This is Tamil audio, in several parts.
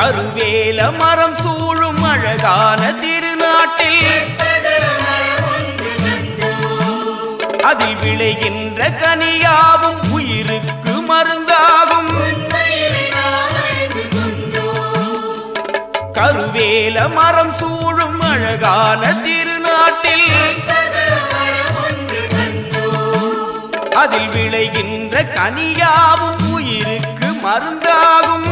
கருவேல மரம் சூழும் அழகான திருநாட்டில் அதில் விளைகின்ற கனியாவும் உயிருக்கு மருந்தாகும் கருவேல மரம் சூழும் அழகான திருநாட்டில் அதில் விளைகின்ற கனியாவும் உயிருக்கு மருந்தாகும்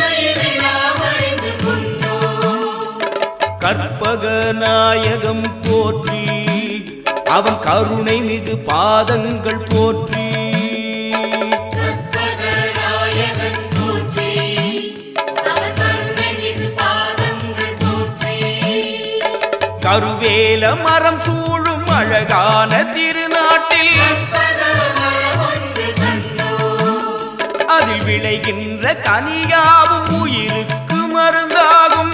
கற்பக நாயகம் போற்றி அவன் கருணை மிகு பாதங்கள் போற்றி கற்பகநாயகன் போற்றி அவன் கருணை மிகு பாதங்கள் போற்றி கருவேல மரம் சூழும் அழகான திருநாட்டில் அதில் விளைகின்ற கனியாவும் உயிருக்கு மருந்தாகும்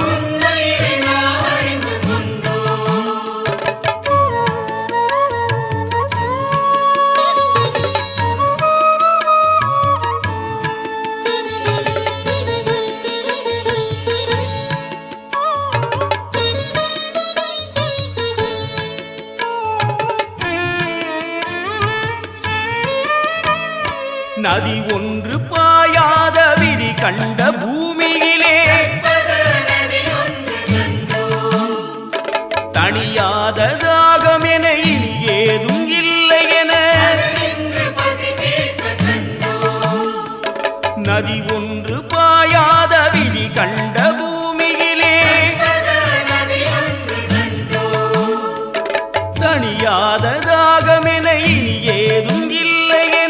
நதி ஒன்று பாயாத விதி கண்ட பூமியிலே தணியாத தாகம் என இனி ஏதும் இல்லை என நதி ஒன்று பாயாத விதி கண்ட பூமியிலே தணியாத தாகம் என இனி ஏதும் இல்லை என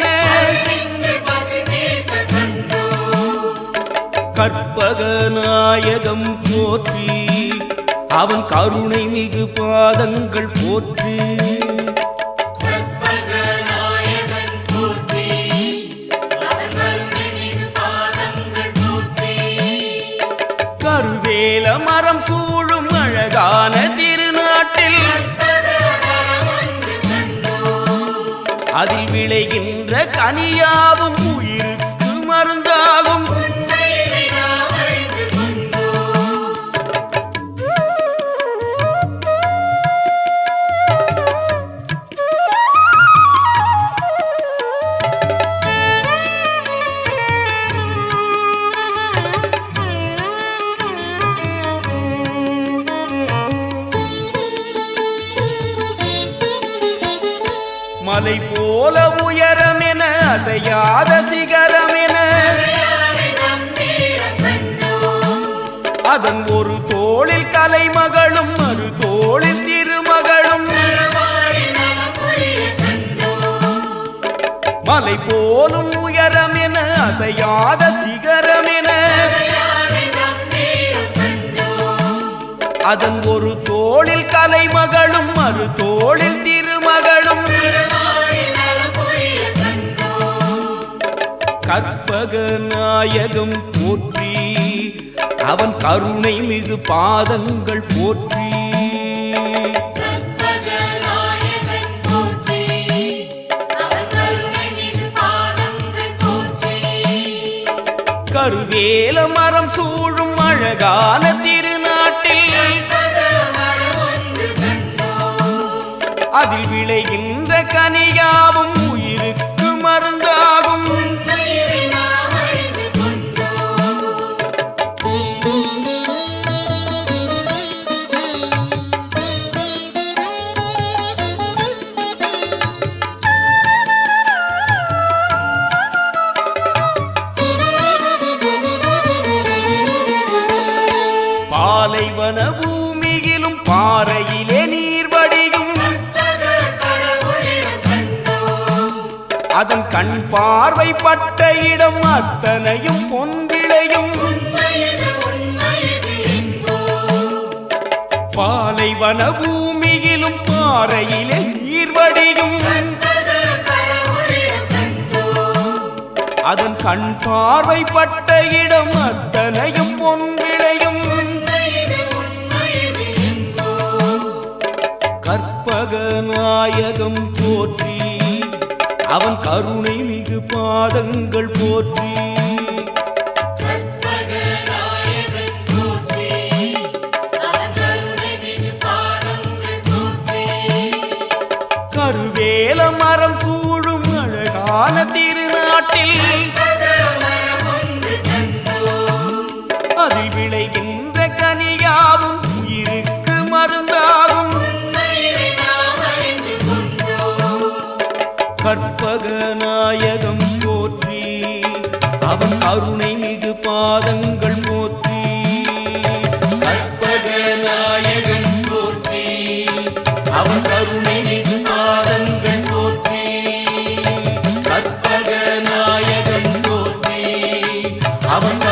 கற்பக நாயகம் போற்றி அவன் கருணை மிகு பாதங்கள் போற்றி கற்பகநாயகன் போற்றி அவன் கருணை மிகு பாதங்கள் போற்றி கருவேல மரம் சூழும் அழகான திருநாட்டில் அதில் விளைகின்ற கனியாவும் உயிருக்கு மருந்தாகும் மலை போல உயரம் என அசையாத சிகரம் என அதன் ஒரு தோளில் கலைமகளும் மறு தோளில் திருமகளும் மலை போலும் உயரம் என அசையாத சிகரம் என அதன் ஒரு தோளில் கலைமகளும் மறு தோளில் திருமகளும் கற்பக நாயகம் போற்றி அவன் கருணை மிகு பாதங்கள் போற்றி கற்பகநாயகன் போற்றி அவன் கருணை மிகு பாதங்கள் போற்றி கருவேல மரம் சூழும் அழகான திருநாட்டில் அதில் விளைகின்ற கனியாவும் உயிருக்கு மருந்தாகும் பாலைவன பூமியிலும் பாறையிலே நீர் வடியும் அதன் கண் பார்வை பட்ட இடம் அத்தனையும் பொன்விளையும் பாலைவன பூமியிலும் பாறையிலே நீர் வடியும் அதன் கண் பார்வை பட்ட இடம் அத்தனையும் பொன்விளையும் கற்பக நாயகம் போற்றி அவன் கருணை மிகு பாதங்கள் போற்றி கற்பகநாயகன் கருணை மிகு பாதங்கள் போற்றி கற்பக நாயகன் போற்றி அவன் கருணை மிகு பாதங்கள் போற்றி கற்பக நாயகன் போற்றி அவன்